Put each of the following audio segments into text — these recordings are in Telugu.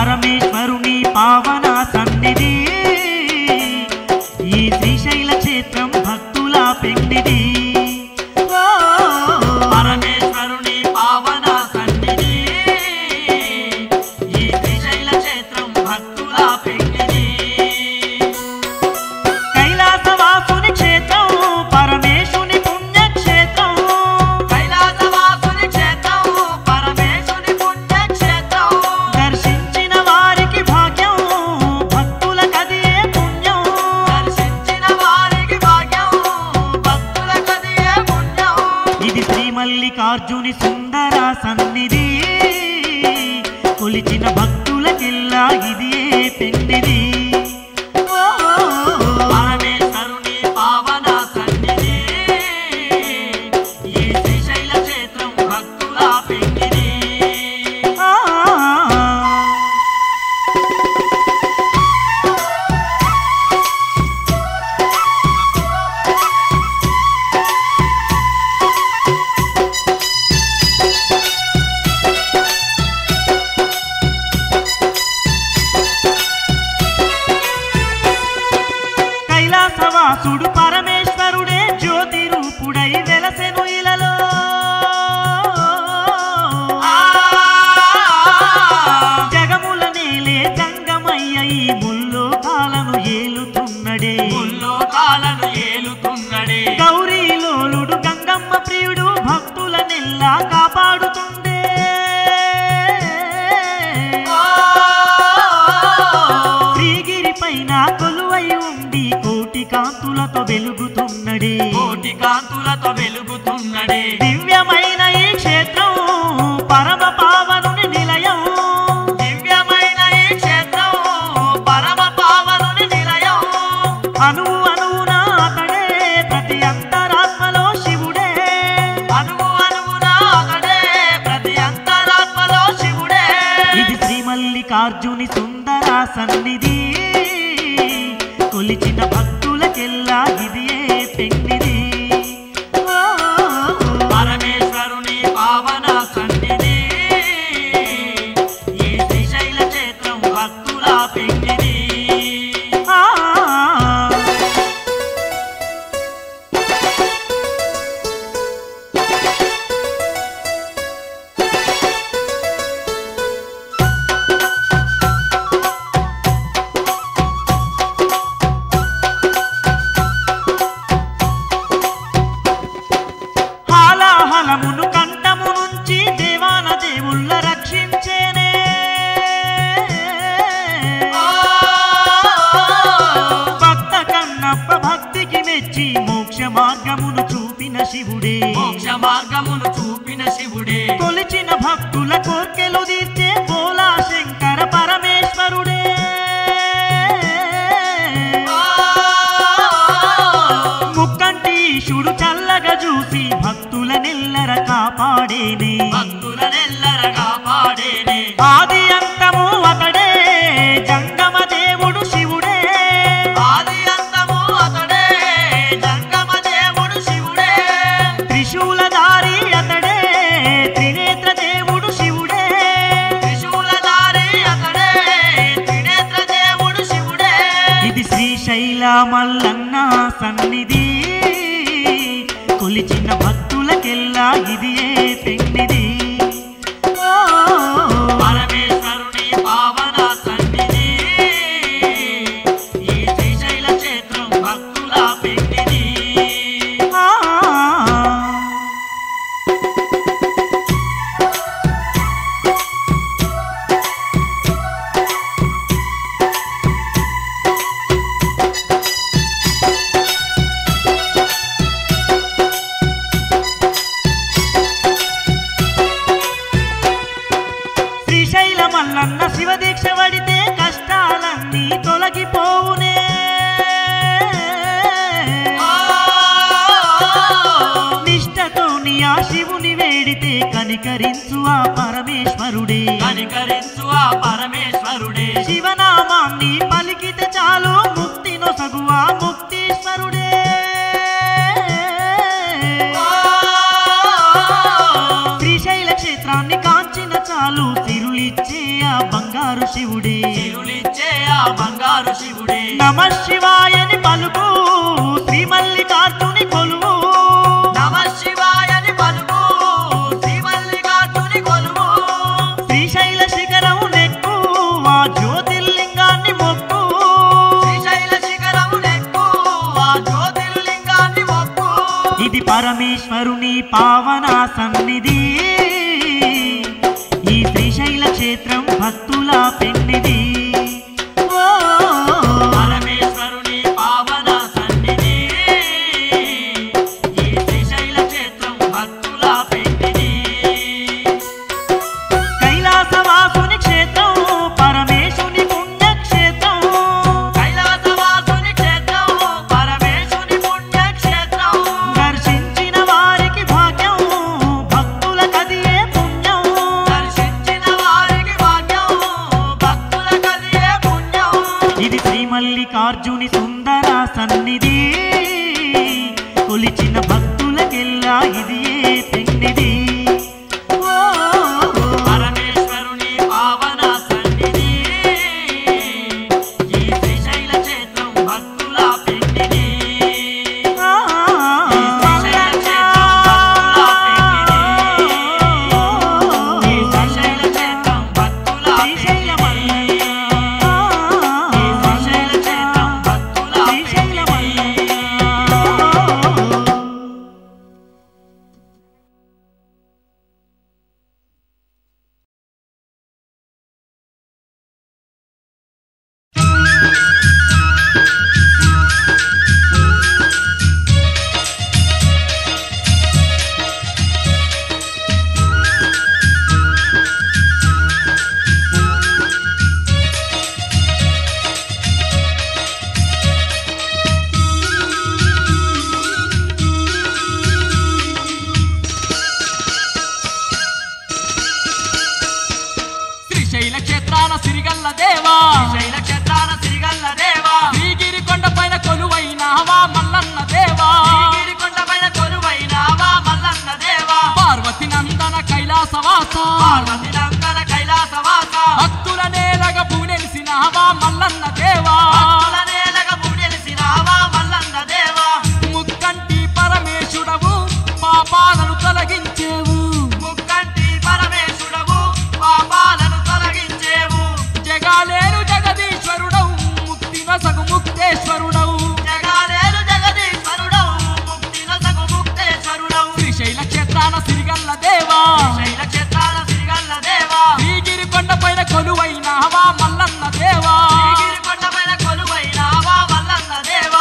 పరమేశ్వరుని పావన సన్నిధి ఈ శ్రీశైల క్షేత్రం భక్తుల పెండిది ఓ, పరమేశ్వరుని పావన సన్నిధి ఈ శ్రీశైల క్షేత్రం భక్తుల పెంకిది కైలాసవాసుని క్షేత్రం పరమేశుని పుణ్యక్షేత్రం కైలాసవాసుని క్షేత్రం పరమేశుని పుణ్యక్షేత్రం దర్శించిన వారికి భాగ్యం భక్తుల కదియే పుణ్యం దర్శించిన వారికి భాగ్యం భక్తుల కదియే పుణ్యం ఇది శ్రీ మల్లికార్జుని సుందర సన్నిధి కొలిచిన భక్తులకెల్లా ఇది పెండిది ఓ, పరమేశ్వరుని పావన సన్నిధి ఈ శ్రీశైల క్షేత్రం భక్తుల పెంకిది ఆ, కైలాసవాసుడు పరమేశ్వరుడే జ్యోతి రూపుడై వెలసెను ఇలలో జగముల నేలే జంగమయ్య ఈ ముల్లో కాలను ఏలుతున్నడే ముల్లోకాలను ఏలుతున్నడే గౌరీలోలుడు గంగమ్మ ప్రియుడు భక్తుల నెల్లా కాపాడుతుండే శ్రీగిరి పైన కొలువై ఉండి కోటి కాంతులతో వెలుగుతున్నడే కోటి కాంతులతో వెలుగుతున్నడే దివ్యమైన ఈ క్షేత్రం పరమ పావనుని నిలయం దివ్యమైన ఈ క్షేత్రం పరమ పావనుని నిలయం అణువు అణువున అతడే ప్రతి అంతరాత్మలో శివుడే అనువు అనువున అతడే ప్రతి అంతరాత్మలో శివుడే ఇది శ్రీ మల్లికార్జుని సుందర సన్నిధి కొలిచిన భక్తులకెల్లా ఇదియే పెండిది ఓ, పరమేశ్వరుని పావన సన్నిధి ఈ శ్రీశైల క్షేత్రం భక్తుల పెంకిది ఆ, హాలాహలమును కంఠము నుంచి దేవాన దేవుళ్ళ రక్షించేనే భక్త కన్నప్ప భక్తికి మెచ్చి మోక్ష మార్గమును చూపిన శివుడే మోక్ష మార్గమును చూపిన శివుడే కొలిచిన భక్తుల కోర్కెలు తీర్చే బోలా శంకర పరమేశ్వరుడే ముక్కంటి ఈశుడు చల్లగా చూసి భక్తుల నెల్లర కాపాడేనే భక్తులనెల్లర కాపాడేనే ఆది అంతము అతడే జంగమ దేవుడు శివుడే ఆది అంతము అతడే జంగమ దేవుడు శివుడే త్రిశూలధారి అతడే త్రినేత్ర దేవుడు శివుడే త్రిశూలధారి అతడే త్రినేత్ర దేవుడు శివుడే ఇది శ్రీశైల మల్లన్న సన్నిధి కొలిచిన భక్తులకెల్లా ఇది ఏ పెండిది ఓ, పరమేశ్వరుని పావన సన్నిధి ఈ శ్రీశైల క్షేత్రం భక్తుల పెంకిది ఆ, శ్రీశైల మల్లన్న శివ దీక్ష పడితే కష్టాలన్నీ తొలగిపోవునే నిష్టతోని ఆ శివుని వేడితే కనికరించు ఆ పరమేశ్వరుడే కనికరించు ఆ పరమేశ్వరుడే శివనామాన్ని పలికితే చాలు ముక్తి నొసగు ఆ ముక్తీశ్వరుడే శ్రీశైల క్షేత్రాన్ని కాంచిన చాలు తిరులిచ్చే ఆ బంగారు శివుడే తిరులిచ్చే ఆ బంగారు శివుడే నమ శివాయని పలుకు శ్రీ మల్లికార్జుని కొలువు నమ శివాయని పలుకు శ్రీమల్లికార్జుని కొలువు శ్రీశైల శిఖరం నెక్కు ఆ జ్యోతిర్లింగాన్ని మొక్కు శ్రీశైల శిఖరము నెక్కు ఆ జ్యోతిర్లింగాన్ని మొక్కు ఇది పరమేశ్వరుని పావన సన్నిధి ఈ శ్రీశైల క్షేత్రం భక్తుల పెన్నిది ఓ, పరమేశ్వరుని పావన సన్నిధి ఈ శ్రీశైల క్షేత్రం భక్తుల పెండిది కైలాసవాసుని క్షేత్రం పరమేశుని పుణ్యక్షేత్రం కైలాసవాసుని క్షేత్రం పరమేశుని పుణ్యక్షేత్రం దర్శించిన వారికి భాగ్యం భక్తుల కదియే పుణ్యం దర్శించిన వారికి భాగ్యం భక్తుల కలిగే పుణ్యం ఇది శ్రీ మల్లికార్జుని సుందర సన్నిధి కొలిచిన భక్తులకెల్లా ఇది ఏ పెన్నిది ఓ, పరమేశ్వరుని పావన సన్నిధి ఈ శ్రీశైల క్షేత్రం భక్తుల పెండిది ఆ, ఈ శ్రీశైల క్షేత్రం భక్తుల పెండిది ఈ శ్రీశైల క్షేత్రం భక్తుల శ్రీశైల పెండిది ఈ శ్రీశైల క్షేత్రం భక్తుల శ్రీశైల పెండిది శ్రీశైల క్షేత్రాన సిరిగల్ల దేవా శ్రీశైల క్షేత్రాన శ్రీగల్ల దేవా శ్రీగిరి కొండ పైన కొలువైనావా మల్లన్న దేవా శ్రీగిరి కొండపైన కొలువైనావా మల్లన్న దేవా పార్వతి నందన కైలాసవాస పార్వతి నందన కైలాసవాస భక్తుల నేలగ భూనెలిసినావా మల్లన్న దేవా భక్తుల నేలగ పూజెలిసినావా మల్లన్న దేవా ముక్కంటి పరమేశుడవు పాపాలను తొలగించేవు ముక్కంటి పరమేశుడవు పాపాలను తొలగించేవు జగాలేరు జగదీశ్వరుడవు ముక్తి నొసగు ముక్తేశ్వరుడవు జగాలేలు జగదీశ్వరుడవు ముక్తి నొసగు ముక్తేశ్వరుడవు శ్రీశైల క్షేత్రాన సిరిగల్ల దేవా శైల క్షేత్రాల శ్రీగల్ల దేవా శ్రీగిరి కొండ పైన కొలువైనావా మల్లన్న దేవా శ్రీగిరి కొండపైన కొలువైనావా మల్లన్న దేవా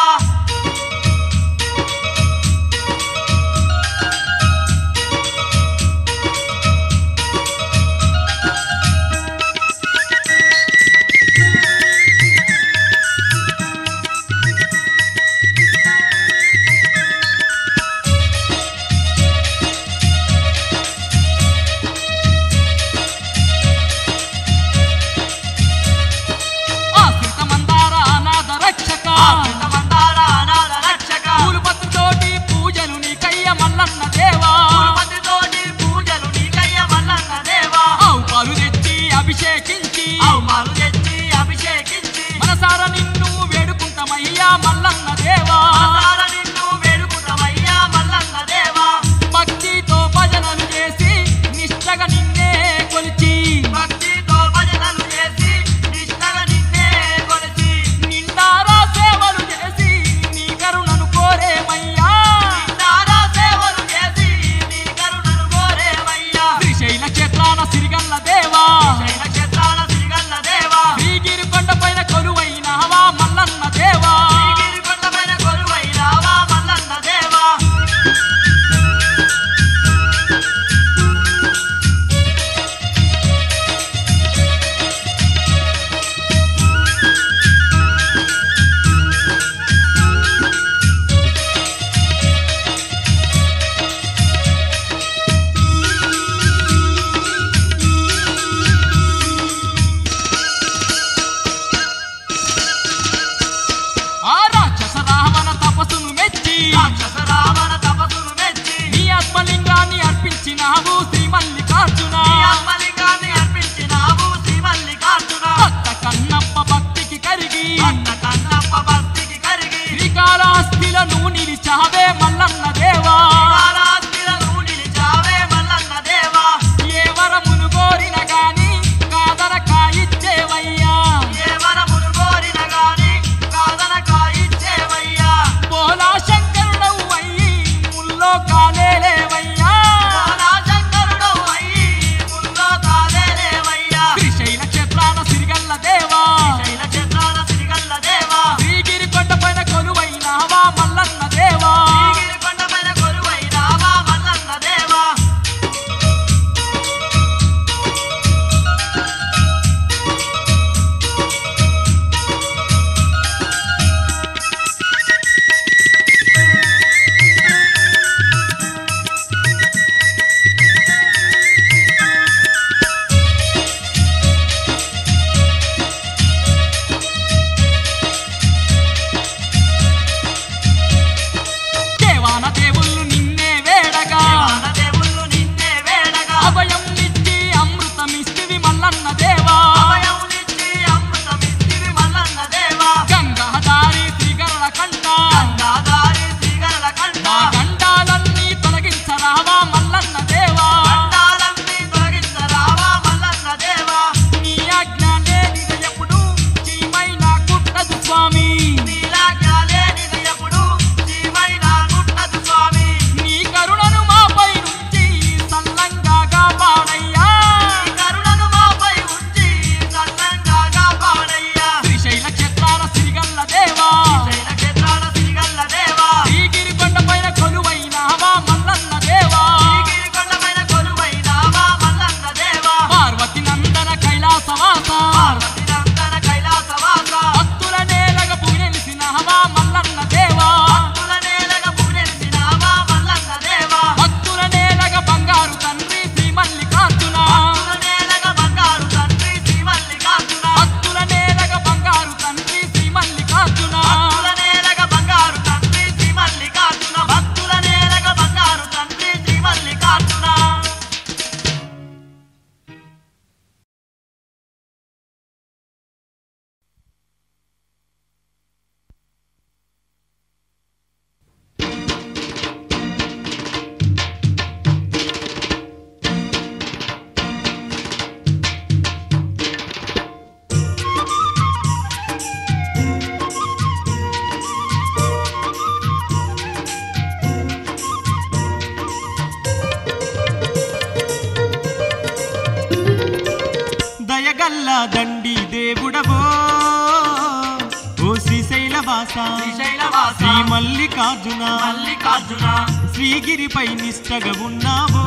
ఆశ్రిత మందార అనాథ రక్షక మందార అనాథ రక్షక పూలు పత్రితోటి పూజలు నీకయ్య మల్లన్న దేవా తిరుపతితోటి పూజలు నీకయ్య మల్లన్న దేవా ఆవు పాలు తెచ్చి అభిషేకించి అవమాలు తెచ్చి అభిషేకించి మనసార నిన్ను వేడుకుంటామయ్యా మల్లన్న దేవా మనసార నిన్ను వేడుకుంటామయ్యా మల్లన్న దేవా భక్తితో భజనలు చేసి నిష్టగా నిన్నే కొలిచి భక్తితో భజనలు చేసి నిష్టగా నిన్నే కొలిచి నిండారా సేవలు చేసి నీ కరుణను కోరేమయ్యా నిండారా సేవలు చేసి నీ కరుణను కోరేవయ్యా శ్రీశైల క్షేత్రాన సిరిగల్ల దేవా శైల క్షేత్రాల శ్రీగల్ల దేవా శ్రీగిరి కొండ పైన కొలువైనావా మల్లన్న దేవా శ్రీగిరి కొండపైన కొలువైనావా మల్లన్న దేవా అభయం నిచ్చి అమృతమిస్తివి మల్లన్న దేవా అభయమునిచ్చి అమృతమిస్తివి మల్లన్న దేవా గంగాధారి శ్రీగరళ కంట గంగాధారి శ్రీగరళ కంఠ మా గండాలన్నీ తొలగించరావా మల్లన్న దేవా గండాలన్నీ తొలగించరావా మల్లన్న దేవా నీ ఆజ్ఞ లేనిది ఎప్పుడు చీమైన కుట్టదు స్వామి నీలాజ్ఞాలే నిలయపుడు జీవైన గుట్టదు స్వామి నీ కరుణను మాపై నుంచి సల్లంగా కాపాడయ్యా నీ కరుణను మాపై ఉంచి సల్లంగా కాపాడయ్యా శ్రీశైల క్షేత్రాల శ్రీగల్ల దేవా శైల క్షేత్రాల శ్రీగల్ల దేవా శ్రీగిరి కొండపైన కొలువైనావా మల్లన్న దేవా శ్రీగిరి కొండపైన కొలువైనావా మల్లన్న దేవా పార్వతి నందన కైలాసవాస పార్వతి నందన కైలాసవాస భక్తుల నేలగ పూజెలిసినవా మల్లన్న దేవా భక్తుల నేలగా పూజెలిసినావా మల్లన్న దేవా భక్తుల నేలగ బంగారు తండ్రి శ్రీ మల్లికార్జున భక్తుల నేలగా బంగారు తండ్రి శ్రీ మల్లికార్జున భక్తుల నేలగ బంగారు తండ్రి శ్రీ మల్లికార్జున భక్తుల నేలగా బంగారు తండ్రి శ్రీ మల్లికార్జున భక్తుల నేలగా బంగారు తండ్రి శ్రీ మల్లికార్జున దయగల్ల దండి దేవుడవో ఓ శ్రీశైల వాస శ్రీశైలవాస శ్రీ మల్లికార్జున మల్లికార్జున శ్రీగిరిపై నిష్టగా ఉన్నావో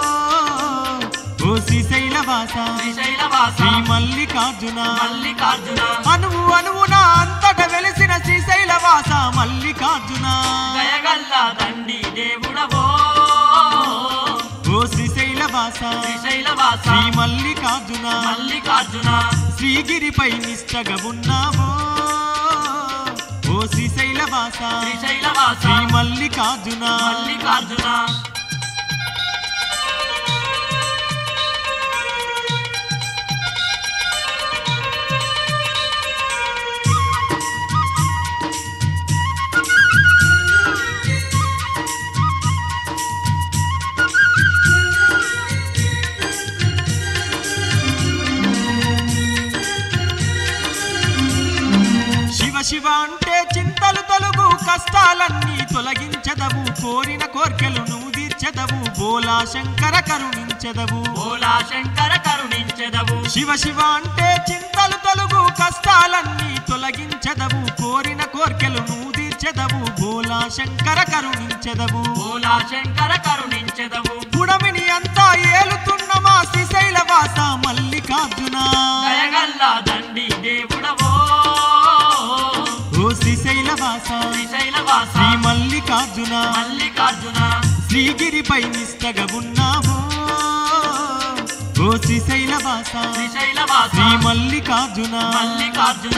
ఓ శ్రీశైల వాస శ్రీశైలవాస శ్రీ మల్లికార్జున మల్లికార్జున అనువు అనువున అంతట వెలిసిన శ్రీశైల వాస మల్లికార్జున దయగల్ల దండి దేవుడవో ఓ శ్రీశైల వాస శ్రీశైలవాస శ్రీ మల్లికార్జున మల్లికార్జున శ్రీగిరిపై నిష్టగా ఉన్నావో ఓ శ్రీశైల వాస శ్రీశైలవాస శ్రీ మల్లికార్జున మల్లికార్జున శివ శివ అంటే చింతలు తొలుగు కష్టాలన్నీ తొలగించదవు కోరిన కోర్కెలు నువ్వు తీర్చెదవు బోలా శంకర కరుణించెదవు భోలా శంకర కరుణించెదవు శివ శివ అంటే చింతలు తొలుగు కష్టాలన్నీ తొలగించదవు కోరిన కోర్కెలు నువ్వు తీర్చెదవు బోలా శంకర కరుణించెదవు భోలా శంకర కరుణించెదవు గుడమిని అంతా ఏలుతున్న మా శ్రీశైల వాస మల్లికార్జున దయగల్ల దండి దేవుడవో ఓ శ్రీశైల వాస శ్రీశైలవాస శ్రీ మల్లికార్జున మల్లికార్జున శ్రీగిరిపై నిష్టగా ఉన్నావు ఓ శ్రీశైల వాస శ్రీశైలవాస శ్రీ మల్లికార్జున మల్లికార్జున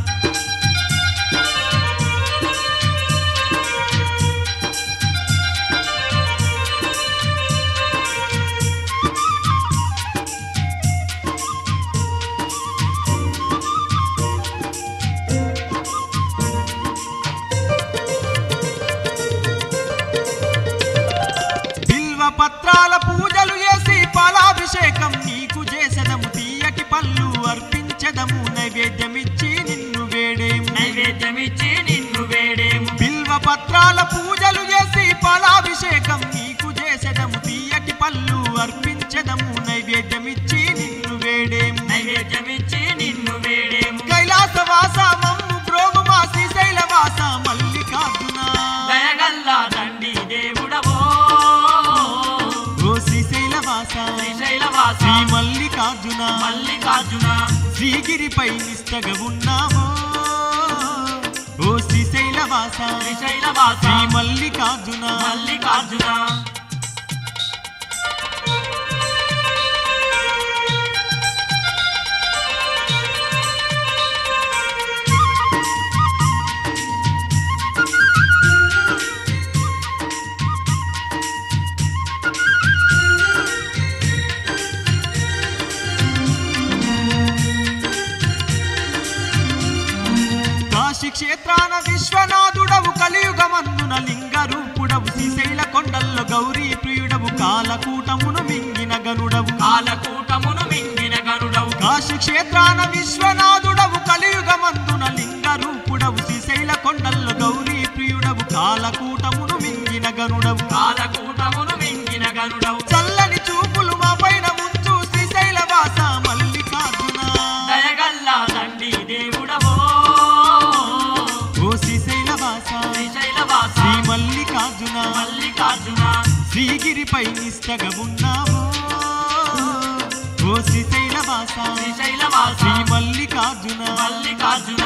బిల్వ పత్రాల పూజలు చేసి పాలాభిషేకం నీకు చేసదము తీయటి పళ్ళు అర్పించదము నైవేద్యమిచ్చి నిన్ను వేడేము నైవేద్యమిచ్చి నిన్ను వేడేము బిల్వ పత్రాల పూజలు చేసి పాలాభిషేకం నీకు చేసదము తీయటి పళ్ళు అర్పించదము నైవేద్యమిచ్చి నిన్ను వేడేము నైవేద్యమిచ్చి నిన్ను వేడేము కైలాసవాస మమ్ము బ్రోగు మా శ్రీశైల వాస మల్లికార్జున దయగల్ల దండి దేవుడవో ఓ శ్రీశైల వాస శ్రీశైలవాస శ్రీ మల్లికార్జున మల్లికార్జున శ్రీగిరిపై నిష్టగా ఉన్నావో ఓ శ్రీశైల వాస శ్రీశైలవాస శ్రీ మల్లికార్జున మల్లికార్జున కాశీ క్షేత్రాన విశ్వనాథుడవు కలియుగమందున లింగ రూపుడవు శ్రీశైల కొండల్లో గౌరీ ప్రియుడవు కాలకూటమును మింగిన గనుడవు కాలకూటమును మింగిన గరుడవు కాశీ క్షేత్రాన విశ్వనాథుడవు కలియుగమందున లింగ రూపుడవు శ్రీశైల కొండల్లో గౌరీ ప్రియుడవు కాలకూటమును మింగిన గనుడవు కాలకూటమును మింగిన గరుడవు చల్లని చూపులు మా పైన ముంచు శ్రీశైల వాస మల్లికార్జున దయగల్లా తండ్రి దేవుడవో ఓ శ్రీశైల వాస శ్రీశైలవాస శ్రీ మల్లికార్జున మల్లికార్జున శ్రీగిరిపై నిష్టగా ఉన్నావు ఓ శ్రీశైల వాస శ్రీశైలవాస శ్రీ మల్లికార్జున మల్లికార్జున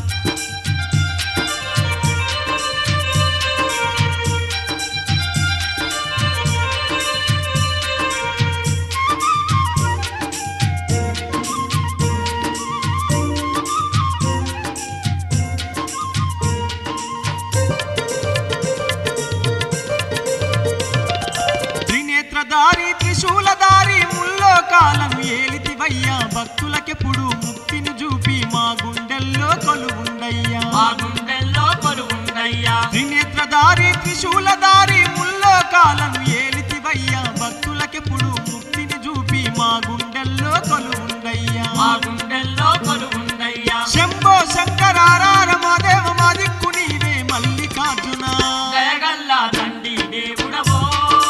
త్రినేత్రధారి త్రిశూలధారి ముల్లోకాలను ఏలితివయ్యా భక్తులకెప్పుడు ముక్తిని చూపి మా గుండెల్లో కొలువుండయ్యా మా గుండెల్లో కొలువుందయ్యా త్రినేత్రధారి త్రిశూలధారి ముల్లోకాలను ఏలితివయ్యా భక్తులకెప్పుడు ముక్తిని చూపి మా గుండెల్లో కొలువుండయ్యా మా గుండెల్లో కొలువుందయ్యా శంభో శంకరారార మాదేవ మా దిక్కు నీవే మల్లికార్జున దయగల్లా తండ్రి దేవుడవో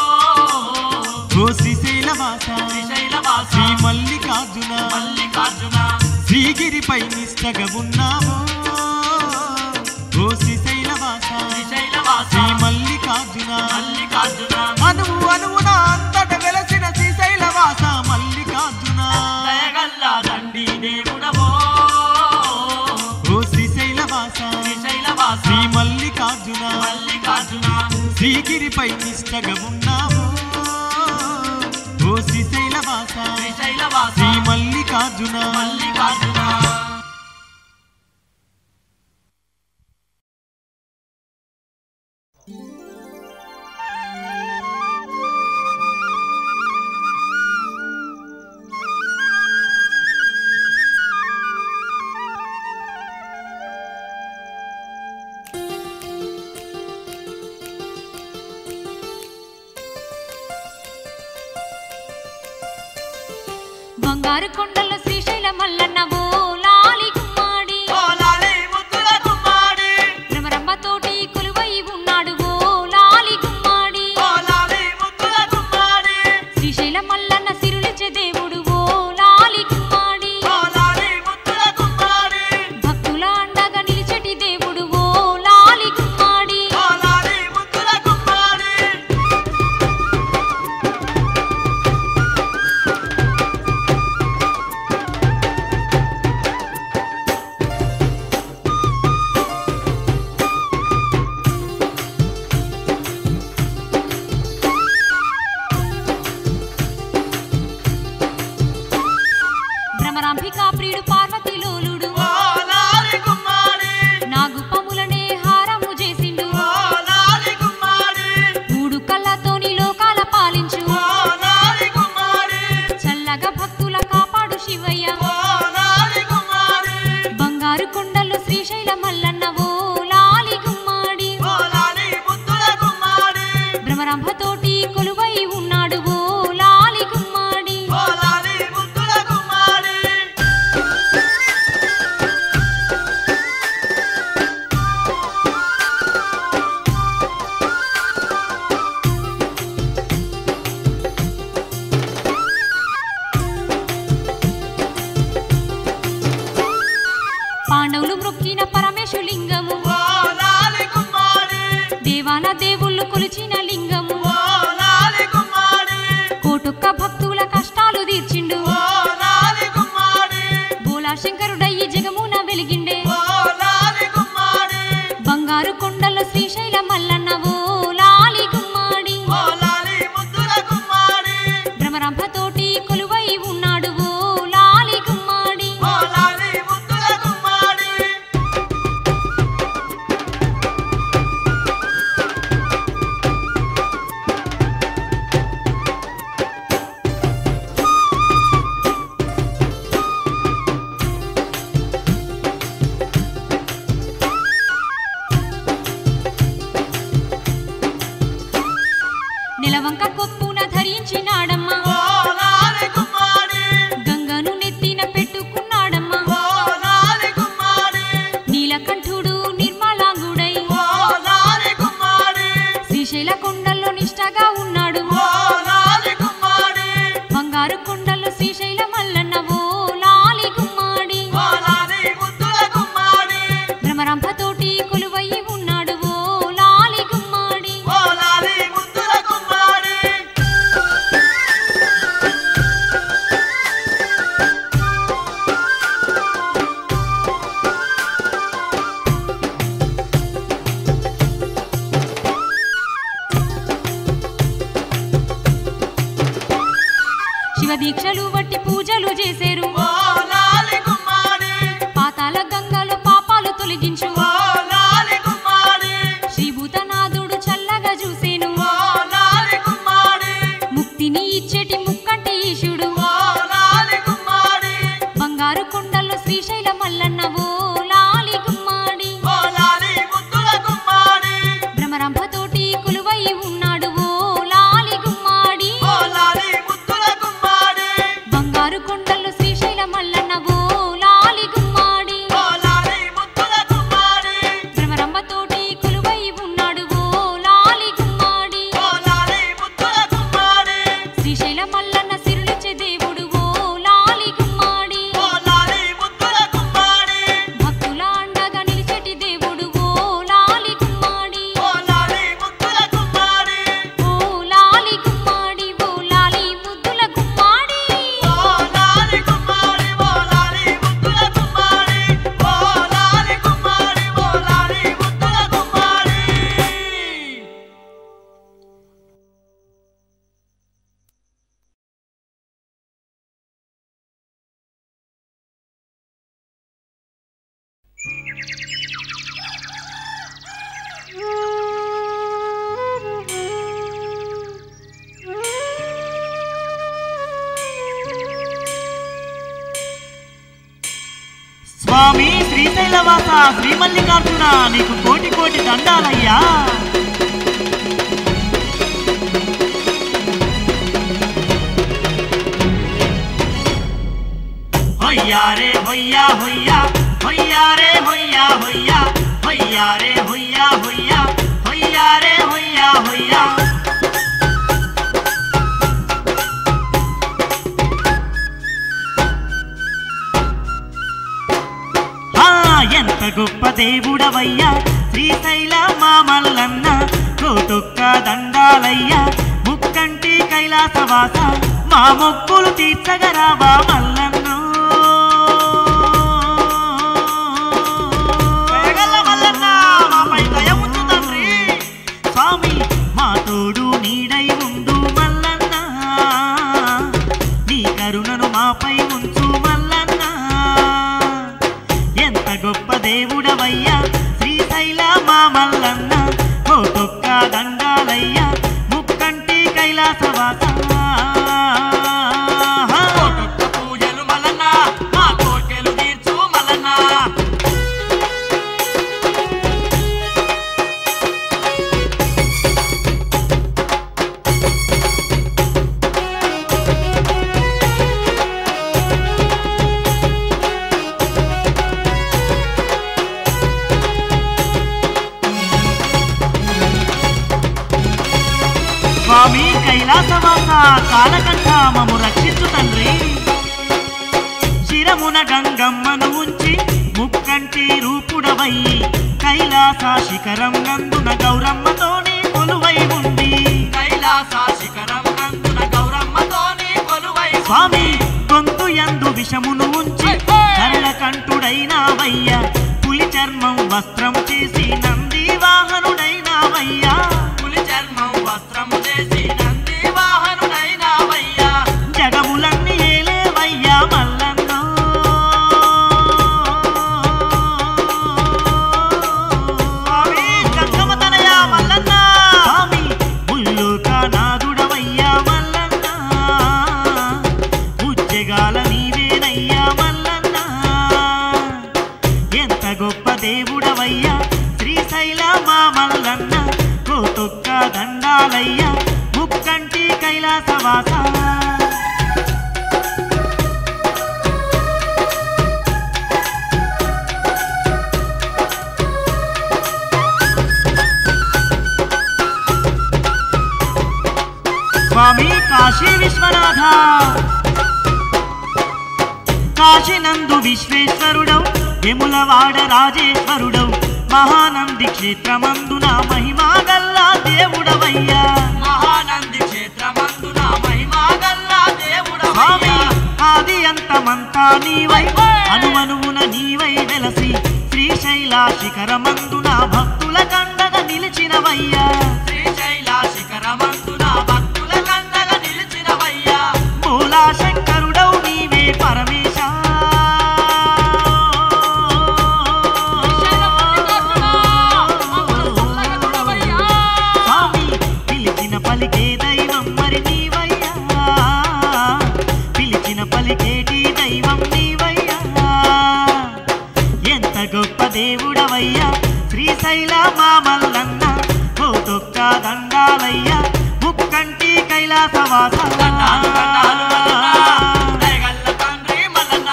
ఓ శ్రీశైల వాస శ్రీశైలవాస శ్రీ మల్లికార్జున మల్లికార్జున శ్రీగిరిపై నిష్టగా ఉన్నావు ఓ శ్రీశైల వాస శ్రీశైలవాస శ్రీ మల్లికార్జున మల్లికార్జున అనువు అనువున అంతట వెలసిన శ్రీశైల వాస మల్లికార్జున దయగల్లా తండ్రి దేవుడవో ఓ శ్రీశైల వాస శ్రీశైలవాస శ్రీ మల్లికార్జున మల్లికార్జున శ్రీగిరిపై నిష్టగా ఉన్నావు ఓ శ్రీశైల వాస శ్రీశైలవాస శ్రీ మల్లికార్జున మల్లికార్జున బంగారు కొండల శ్రీశైల మల్లన్న ఓ లాలి గుమ్మాడి ఓ లాలి ముద్దుల గుమ్మాడి భ్రమరంబ తోటి కొలువై ఉన్నాడు ఓ లాలి గుమ్మాడి ఓ లాలి ముద్దుల గుమ్మాడి శ్రీశైల మల్లన్న సిరులిచ్చే దేవుడు ఓ లాలి గుమ్మాడి ఓ లాలి ముద్దుల గుమ్మాడి భక్తుల అండగా నిలిచెటి దేవుడు ఓ లాలి గుమ్మాడి ఓ లాలి ముద్దుల గుమ్మాడి భ్రమరాంబికా ప్రియుడు పార్వతి లోలుడు ఓ లాలి గుమ్మాడి నాగుపములనే హారము చేసిండు ఓ లాలి గుమ్మాడి మూడు కళ్ళతోని లోకాల పాలించు ఓ లాలి గుమ్మాడి చల్లగా భక్తుల కాపాడు శివయ్య ఓ లాలి గుమ్మాడి బంగారు కొండలు శ్రీశైల మల్లన్న ఓ లాలి గుమ్మాడి ఓ లాలి ముద్దుల గుమ్మాడి భ్రమరంభతోటి కొలువై ఉన్నాడు ఓ లాలి గుమ్మాడి ఓ లాలి ముద్దుల గుమ్మాడి పాండవులు మ్రొక్కిన పరమేశులింగము ఓ లాలి గుమ్మాడి దేవాల దేవుళ్ళు కొలిచిన లింగము ఓ లాలి గుమ్మాడి కోటొక్క భక్తుల కష్టాలు తీర్చిండు ఓ లాలి గుమ్మాడి బోలా శంకరుడయ్యి జగమున వెలిగిండే ఓ లాలి గుమ్మాడి బంగారు కొండల శ్రీశైల మల్లన్న ఓ లాలి గుమ్మాడి ఓ లాలి ముద్దుల గుమ్మాడి భ్రమరంభతోటి కొలువై ఉన్నాడు ఓ లాలి గుమ్మాడి ఓ లాలి ముద్దుల గుమ్మాడి శివ దీక్షలు వట్టి పూజలు చేసేరు ఓ లాలి గుమ్మాడి పాతాల గంగలో పాపాలు తొలగించు ఓ లాలి గుమ్మాడి శ్రీభూతనాథుడు చల్లగా చూసేను ఓ లాలి గుమ్మాడి ముక్తిని ఇచ్చేటి ముక్కంటి ఈశుడు ఓ లాలి గుమ్మాడి బంగారు కొండల్లో శ్రీశైల మల్లన్న ఓ లాలి గుమ్మాడి ఓ లాలి ముద్దుల గుమ్మాడి భ్రమరంభతోటి కొలువై ఉన్నాడు ఓ లాలి గుమ్మాడి ఓ లాలి ముద్దుల గుమ్మాడి బంగారు కొండల్లో శ్రీశైల మల్లన్న ఓ లాలి గుమ్మాడి ఓ లాలి ముద్దుల గుమ్మాడి భ్రమరంభతోటి కొలువై ఉన్నాడు ఓ లాలి గుమ్మాడి ఓ లాలి ముద్దుల గుమ్మాడి శ్రీశైల మల్లన్న సిరులిచ్చే దేవుడు ఓ లాలి గుమ్మాడి ఓ లాలి ముద్దుల గుమ్మాడి భక్తుల అండగా నిలిచేటి దేవుడు ఓ లాలి గుమ్మాడి ఓ లాలి ముద్దుల గుమ్మాడి ఓ లాలి గుమ్మాడి ఓ లాలి ముద్దుల గుమ్మాడి ఓ లాలి గుమ్మాడి ఓ లాలి ముద్దుల గుమ్మాడి ఓ లాలి గుమ్మాడి ఓ లాలి ముద్దుల గుమ్మాడి స్వామి శ్రీశైలవాస శ్రీమల్లికార్జున నీకు కోటి కోటి దండాలయ్యా హొయ్యారే హొయ్యా హొయ్యా హొయ్యారే హొయ్యా హొయ్యా హొయ్యారే హొయ్యా హొయ్యా హొయ్యారే హొయ్యా హొయ్యా ఆ ఎంత గొప్ప దేవుడవయ్యా శ్రీశైల మామల్లన్న కోటొక్క దండాలయ్యా ముక్కంటి కైలాసవాస మా మొక్కులు తీర్చగరావా మల్లన్నో వేగల్ల మల్లన్న, మాపై దయ ఉంచు తండ్రి. స్వామి మా తోడు నీడై ఉండు మల్లన్న నీ కరుణను మాపై ఉంచు మల్లన్న ఎంత గొప్ప దేవుడవయ్యా శ్రీశైల మా మల్లన్న కోటొక్క దండాలయ్యా ముక్కంటి కైలాసవాస కోటొక్క పూజలు మల్లన్న మా కోర్కెలు తీర్చు మల్లన్న స్వామి కైలాసవాస కాలకంఠ మము రక్షించు తండ్రి శిరమున గంగమ్మను ఉంచి ముక్కంటి రూపుడవయ్యి కైలాస శిఖరం నందున గౌరమ్మతోని కొలువై ఉండి కైలాస శిఖరం నందున గౌరమ్మతోని కొలువై స్వామి గొంతు యందు విషమును ఉంచి కరళ కంఠుడైనావయ్యా పులి చర్మం వస్త్రం చేసి నంది వాహనుడైనావయ్యా పులి చర్మం వస్త్రం చేసి నంది వాహనుడైనావయ్యా జగములన్నీ ఏలేవయ్యా మల్లన్నో స్వామి గంగమ్మ తనయ మల్లన్న స్వామి ముల్లోక నాదుడవయ్యా మల్లన్న ఉజ్జగాల నీవేనయ్యా మల్లన్న ఎంత గొప్ప దేవుడవయ్యా శ్రీశైల మా మల్లన్న కోతొక్క దండాలయ్యా ముక్కంటి కైలాసవాస స్వామి కాశీ విశ్వనాథ కాశీనందు విశ్వేశ్వరుడవు యములవాడ రాజేశ్వరుడవు మహానంది క్షేత్రమందున మహిమా గల్లా దేవుడవయ్యా మహానంది క్షేత్రమందున మహిమా గల్లా స్వామి దేవుడవయ్యా ఆది అంతమంతా నీవై అనుమనువున నీవై వెలసి శ్రీశైల శిఖరమందున భక్తుల కండగ నిలిచినవయ్యా శ్రీశైల శిఖరమందున భక్తుల కండగా నిలిచినవయ్యా మూలా పలికేటి దైవం నీవయ్యా ఎంత గొప్ప దేవుడవయ్యా శ్రీశైల మామల్లన్న ఓ తొక్క దండాలయ్యా ముక్కంటి కైలాసవాస దండాలు దండాలు మల్లన్న దయగల్ల తండ్రి మల్లన్న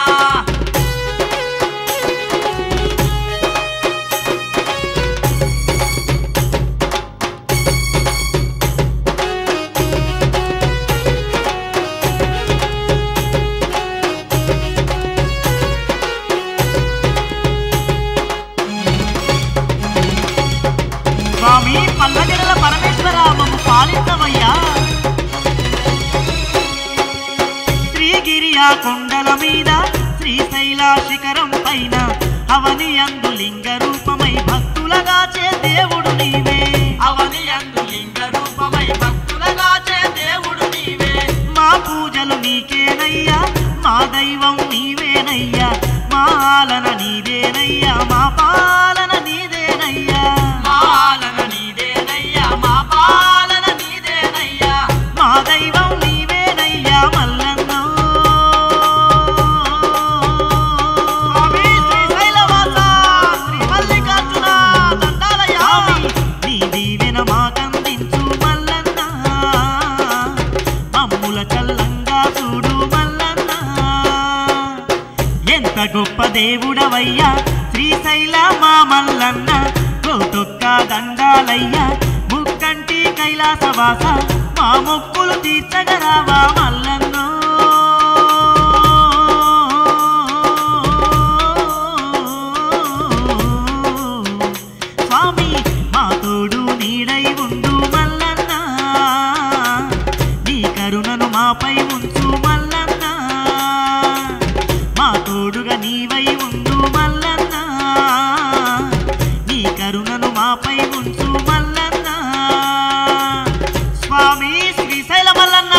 స్వామి పల్లజడల పరమేశ్వర మమ్ము పాలించవయ్యా శ్రీగిరియా కొండల మీద శ్రీశైల శిఖరం పైన అవని అందు లింగ రూపమై భక్తులగాచే దేవుడు నీవే అవని అందు లింగ రూపమై భక్తులగాచే దేవుడు నీవే మా పూజలు నీకేనయ్యా మా దైవం నీవేనయ్యా మా ఆలన నీదేనయ్యా మా పాలన నీదేనయ్యా మాలన నీదేనయ్యా మా పాలన నీదేనయ్యా మా దైవం నీవేనయ్యా మల్లన్నో స్వామి శ్రీశైలవాస శ్రీ మల్లికార్జున దండాలయ్యా నీ దీవెన మాకందించు మల్లన్న మమ్ముల చల్లంగా చూడు మల్లన్న ఎంత గొప్ప దేవుడవయ్యా శ్రీశైల మా మల్లన్న గోతొక్క దండాలయ్యా ముక్కంటి కైలాసవాస మా మొక్కులు తీర్చగరావా మల్లన్నో స్వామి మా తోడు నీడై ఉండు మల్లన్న నీ కరుణను మాపై ఉంచు మల్లన్న మా తోడుగా నీవై ఉండు మల్లన్న నీ కరుణను మాపై ఉంచు మల్లన్న స్వామి శ్రీశైల మల్లన్న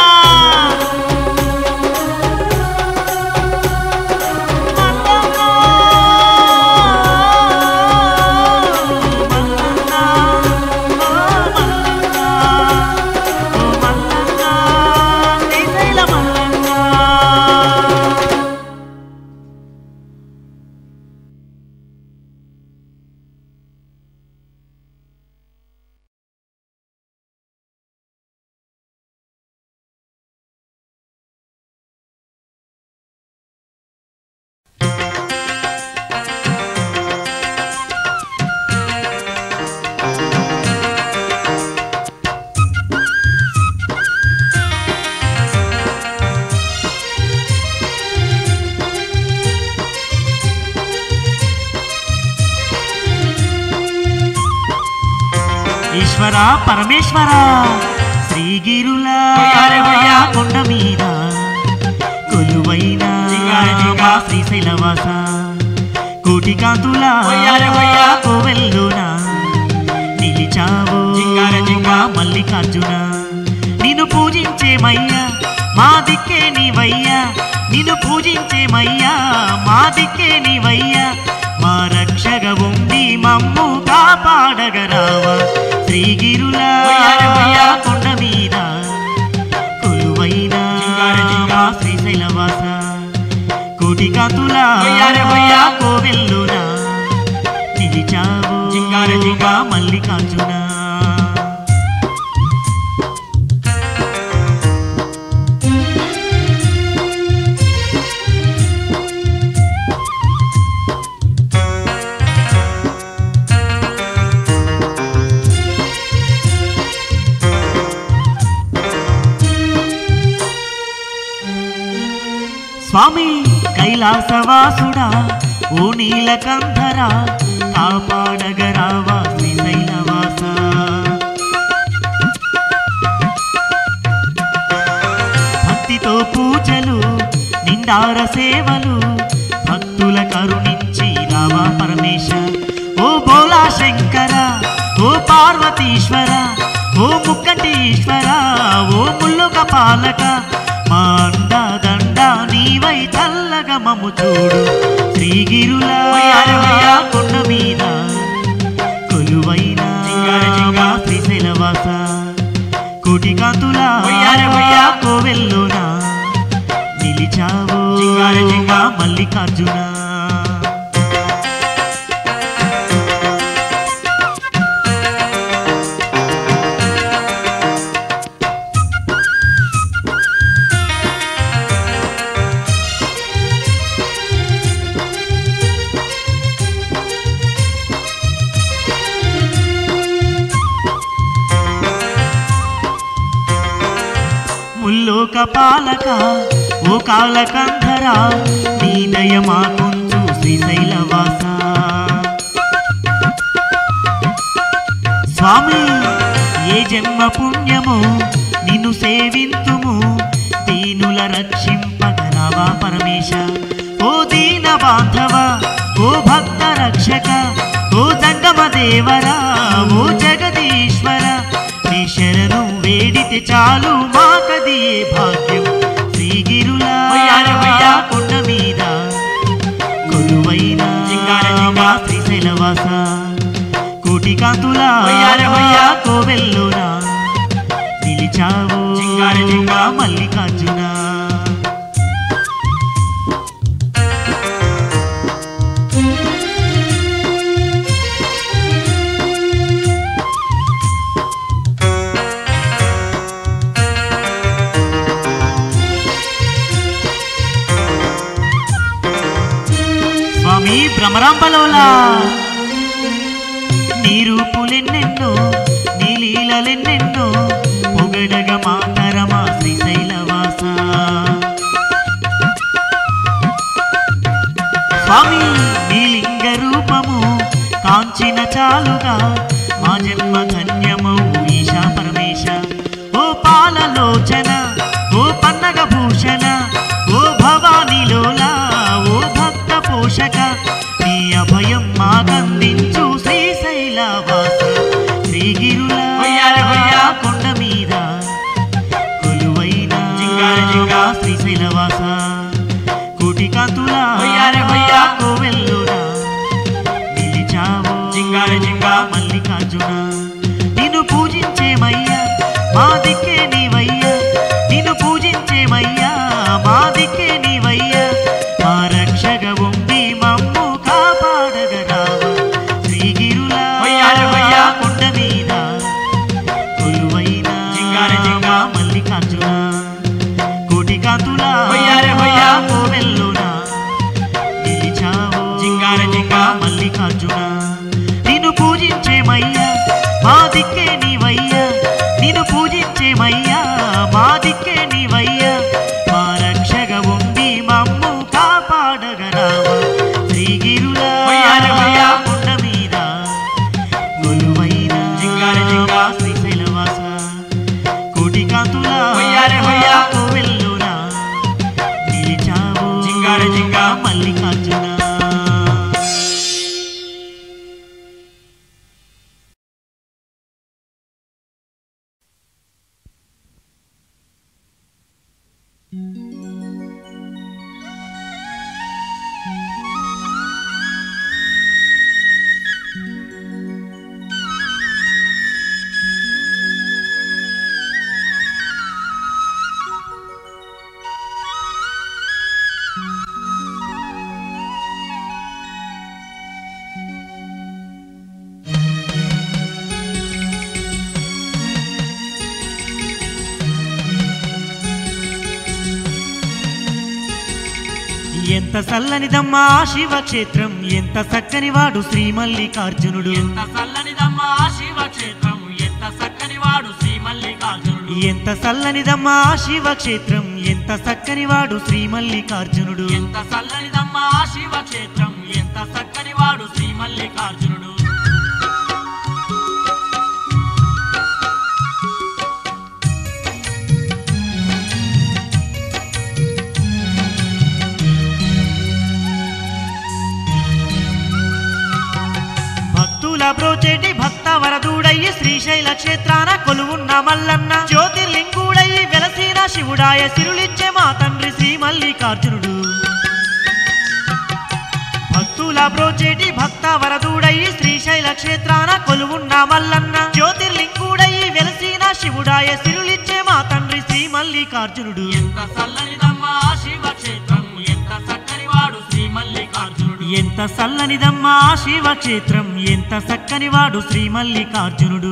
ఈశ్వర పరమేశ్వర శ్రీగిరుల కొయ్యారే కొయ్యా. కొండ మీద కొలువైన జింగారే జింగా. మా శ్రీశైలవాస కోటి కాంతుల కొయ్యారే కొయ్యా. కోవెల్లోన నిలిచావు జింగారే జింగా. మల్లికార్జున నిన్ను పూజించేమయ్యా మా దిక్కే నీవయ్యా నిన్ను పూజించేమయ్యా మా దిక్కే నీవయ్యా మా రక్షగ ఉండి మమ్ము కాపాడగరావా శ్రీగిరుల కొయ్యారే కొయ్యా. కొండ మీద కొలువైన జింగారే జింగా. మా శ్రీశైలవాస కోటి కాంతుల కొయ్యారే కొయ్యా. కోవెల్లున నిలిచావు జింగారే జింగా. మల్లికార్జున స్వామి కైలాసవాసుడా ఓ నీలకంధర కాపాడగరావా శ్రీశైలవాస భక్తితో పూజలు నిండార సేవలు భక్తుల కరుణించి రావా పరమేశ ఓ బోలా శంకర ఓ పార్వతీశ్వర ఓ ముక్కటీశ్వర ఓ ముల్లుక పాలక మా అండ దండ నీవై చల్లగా మమ్ము చూడు శ్రీగిరుల ఉయ్యాల ఉయ్యా. కొండ మీద కొలువైన జింగార జింగా. శ్రీశైలవాస కోటి కాంతుల ఉయ్యాల ఉయ్యా. కోవెల్లోన నిలిచావు మా మల్లికార్జున ముల్లోక పాలక ఓ కాలకంధర నీ దయమా కొంచు శ్రీశైలవాస స్వామి ఏ జన్మ పుణ్యము నిన్ను సేవింతుము దీనుల రక్షింపగరావా పరమేశ ఓ దీన బాంధవ ఓ భక్త రక్షక ఓ జంగమ దేవరా ఓ జగదీశ్వర నీ శరణు వేడితే చాలు మాకది ఏ భాగ్యం శ్రీగిరుల ఉయ్యాల ఉయ్య. కొండ మీద కొలువైన జింగార జింగా. మా శ్రీశైలవాస కోటి కాంతుల ఉయ్యాల ఉయ్య. కోవెల్లోన నిలిచావు జింగార జింగా. మల్లికార్జున స్వామి భ్రమరాంబలోలా నీ రూపులెన్నెన్నో నీ లీలలెన్నెన్నో పొగడగ మాతరమా శ్రీశైలవాస స్వామి నీ లింగ రూపము కాంచిన చాలుగా మా జన్మ ధన్యమౌ ఈశా పరమేశ ఓ పాలలోచన ఓ పన్నగ భూషణ ఓ భవానిలోలా ఓ భక్త పోషక నీ అభయం మాకందించు శ్రీశైలవాస శ్రీగిరుల ఉయ్యాల ఉయ్య. కొండ మీద కొలువైన జింగార జింగా. శ్రీశైలవాస కోటి కాంతుల ఉయ్యాల ఉయ్య. కోవెల్లురా నిలిచావు జింగార జింగా. మల్లికార్జున నిన్ను పూజించేమయ్యా మా దిక్కే నీవయ్యా నిన్ను పూజించేమయ్యా మా దిక్కే నీవయ్యా మా రక్షగ ఉంది మమ్ము కాపాడగరావా శ్రీగిరుల ఉయ్యాల ఉయ్య. కొండ మీద కొలువైన జింగార జింగా. మల్లికార్జున కోటి కాంతుల ఉయ్యాల ఉయ్య. కోవెల్లోన నిలిచావు జింగార జింగా. మల్లికార్జున నిన్ను పూజించేమయ్యా మా దిక్కే నీవయ్యా నిన్ను పూజించేమయ్యా మా దిక్కే నీవయ్యా మా రక్షగ ఉంది మమ్ము కాపాడగరావా శ్రీగిరుల ఉయ్యాల ఉయ్య. కొండ మీద కొలువైన జింగార జింగా. శ్రీశైలవాస కోటి కాంతుల ఉయ్యాల ఉయ్య. కోవెల్లోన నిలిచావు జింగార జింగా. మల్లికార్జున ఎంత చల్లనిదమ్మా ఆ శివక్షేత్రం ఎంత చక్కని వాడు శ్రీ మల్లికార్జునుడు ఎంత చల్లనిదమ్మా ఆ శివక్షేత్రం ఎంత చక్కని వాడు శ్రీ మల్లికార్జునుడు ఎంత చల్లనిదమ్మా ఆ శివక్షేత్రం ఎంత చక్కని వాడు శ్రీ మల్లికార్జునుడు ఎంత చల్లనిదమ్మా ఆ శివక్షేత్రం ఎంత చక్కని వాడు శ్రీ మల్లికార్జునుడు భక్తుల బ్రోచేటి భక్త వరదూడయ్యి శ్రీశైల క్షేత్రాన కొలువున్న మల్లన్న జ్యోతిర్లింగుడయ్యి వెలసిన శివుడాయ సిరులిచ్చే మా తండ్రి శ్రీ మల్లికార్జునుడు భక్తుల బ్రోచేటి భక్త వరదూడయ్యి శ్రీశైల క్షేత్రాన కొలువున్న మల్లన్న జ్యోతిర్లింగుడయ్యి వెలసిన శివుడాయ సిరులిచ్చే మా తండ్రి శ్రీ మల్లికార్జునుడు ఎంత చల్లనిదమ్మా ఆ శివక్షేత్రం ఎంత ఎంత సల్లనిదమ్మా ఆ శివక్షేత్రం ఎంత చక్కనివాడు శ్రీ మల్లికార్జునుడు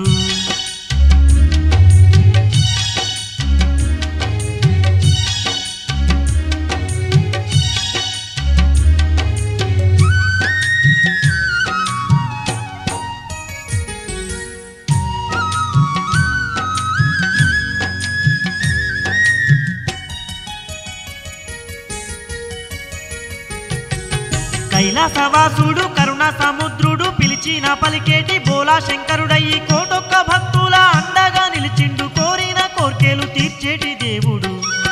కైలాసవాసుడు కరుణ సముద్రుడు పిలిచిన పలికేటి బోలా శంకరుడయ్యి కోటొక్క భక్తుల అండగా నిలిచిండు కోరిన కోర్కెలు తీర్చేటి దేవుడు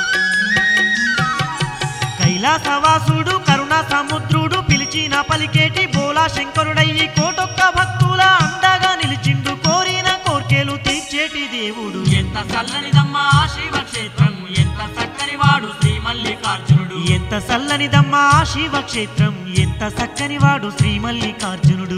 కైలాసవాసుడు కరుణ సముద్రుడు పిలిచిన పలికేటి బోలా శంకరుడయ్యి కోటొక్క భక్తుల అండగా నిలిచిండు కోరిన కోర్కెలు తీర్చేటి దేవుడు ఎంత చల్లనిదమ్మా ఆ శివక్షేత్రం ఎంత చక్కని వాడు శ్రీ మల్లికార్జునుడు ఎంత సల్లనిదమ్మా ఆ శివక్షేత్రం ఎంత చక్కనివాడు శ్రీ మల్లికార్జునుడు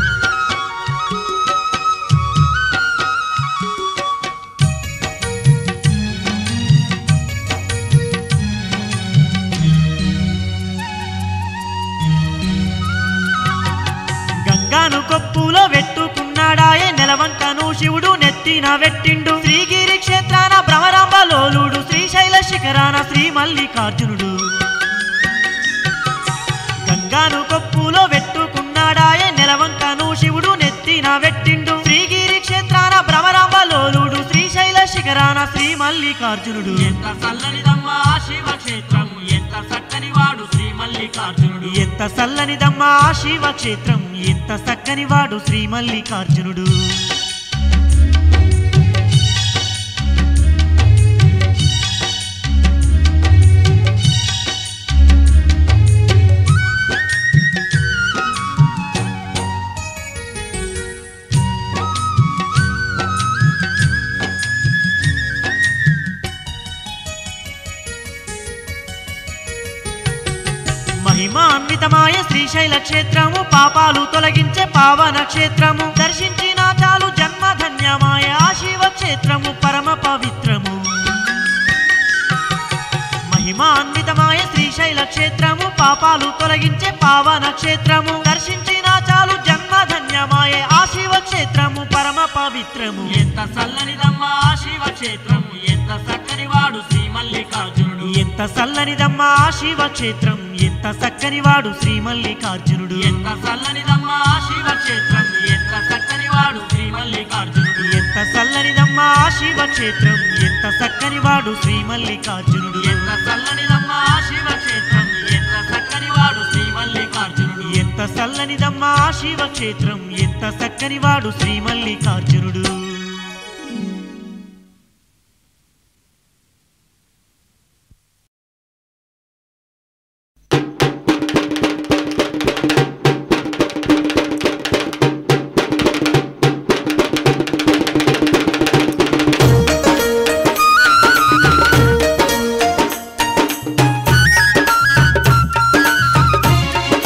గంగాను కొప్పులో వెట్టుకున్నాడాయే నెలవంకను శివుడు నెత్తిన వెట్టిండు శ్రీగిరి క్షేత్రాన భ్రమరాంబలోలుడు శ్రీశైల శిఖరాన శ్రీ మల్లికార్జునుడు గంగాను కొప్పులో వెట్టుకున్నాడాయే నెలవంకను శివుడు నెత్తిన వెట్టిండు శ్రీగిరి క్షేత్రాన భ్రమరాంబలోలుడు శ్రీశైల శిఖరాన శ్రీ మల్లికార్జునుడు ఎంత చల్లనిదమ్మా ఆ శివక్షేత్రం ఎంత చక్కని వాడు శ్రీ మల్లికార్జునుడు ఎంత సల్లనిదమ్మా ఆ శివక్షేత్రం ఎంత చక్కనివాడు శ్రీ మల్లికార్జునుడు మహిమాన్వితమాయ శ్రీశైల క్షేత్రము పాపాలు తొలగించే పావన క్షేత్రము దర్శించిన చాలు జన్మ ధన్యమాయ ఆ శివ క్షేత్రము పరమ పవిత్రము మహిమాన్వితమాయ శ్రీశైల క్షేత్రము పాపాలు తొలగించే పావన క్షేత్రము దర్శించిన చాలు జన్మ ధన్యమాయ ఆ శివ క్షేత్రము పరమ పవిత్రము ఎంత చల్లనిదమ్మా ఆ శివక్షేత్రం ఎంత చక్కని వాడు శ్రీ మల్లికార్జునుడు ఎంత సల్లనిదమ్మా ఆ శివ క్షేత్రం ఎంత చక్కనివాడు శ్రీ మల్లికార్జునుడు ఎంత చల్లనిదమ్మా ఆ శివక్షేత్రం ఎంత చక్కని వాడు శ్రీ మల్లికార్జునుడు ఎంత చల్లనిదమ్మా ఆ శివ క్షేత్రం ఎంత చక్కనివాడు శ్రీ మల్లికార్జునుడు ఎంత చల్లనిదమ్మా ఆ శివక్షేత్రం ఎంత చక్కని వాడు శ్రీ మల్లికార్జునుడు ఎంత చల్లనిదమ్మా ఆ శివ క్షేత్రం ఎంత చక్కనివాడు శ్రీ మల్లికార్జునుడు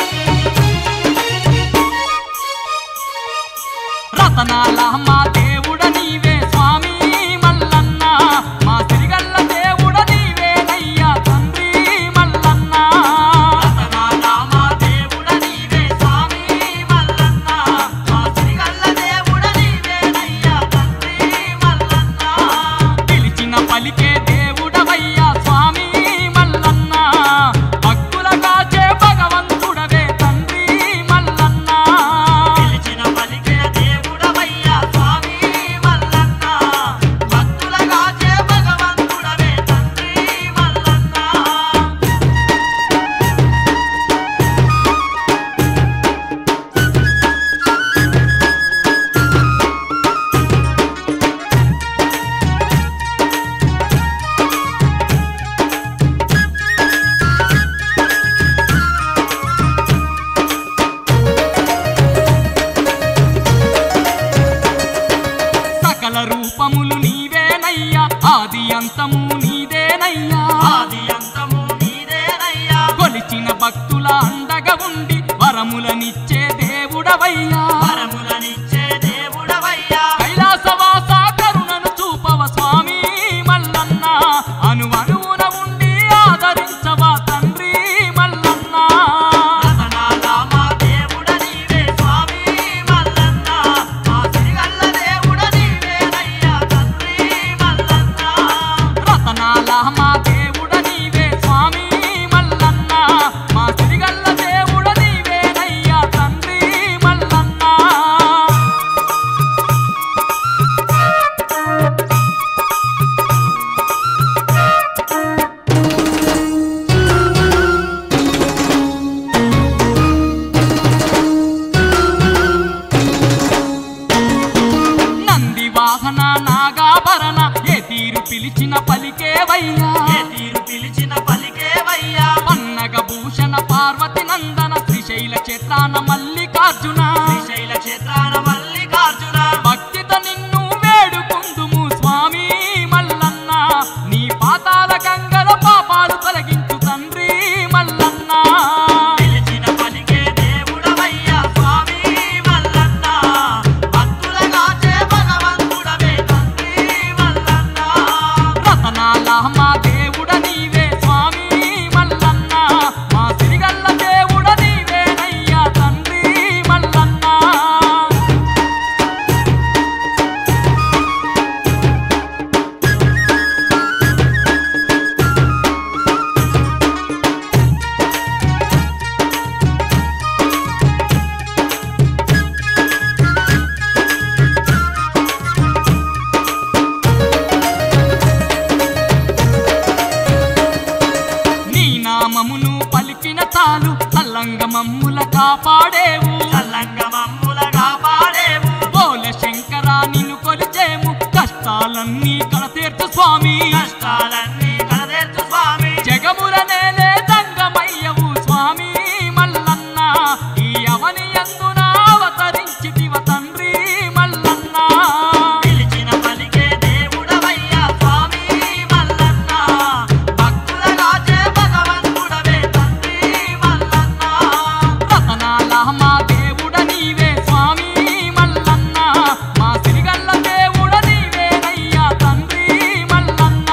రతనాల మా దేవుడు నామమును పలికిన చాలు చల్లంగ మమ్ముల కాపాడేవు చల్లంగ మమ్ముల కాపాడేవు బోల శంకర నిన్ను కొలిచేము కష్టాలన్నీ కడతీర్చు స్వామి కష్టాలన్నీ కలదేర్చు స్వామి జగముల నేలే దంగమయ్యవు స్వామి మల్లన్న ఈ అవని అందున అవతరించితివ తండ్రి మల్లన్న పిలిచిన పలికే దేవుడవయ్యా స్వామి మల్లన్న భక్తులగాచే భగవంతుడవే తండ్రి మల్లన్న రతనాల మా దేవుడ నీవే స్వామి మల్లన్న మా సిరిగల్ల దేవుడ నీవేనయ్యా తండ్రి మల్లన్న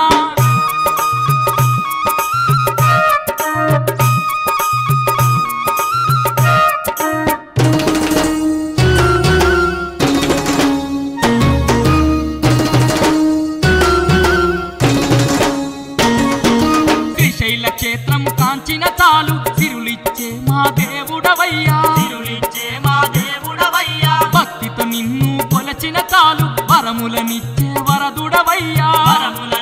శ్రీశైల క్షేత్రం కాంచిన చాలు సిరులిచ్చే మా దేవుడవయ్యా తిరులిచ్చే మా దేవుడవయ్యా భక్తితో నిన్ను కొలచిన చాలు వరములనిచ్చే వరదుడవయ్యా వరముల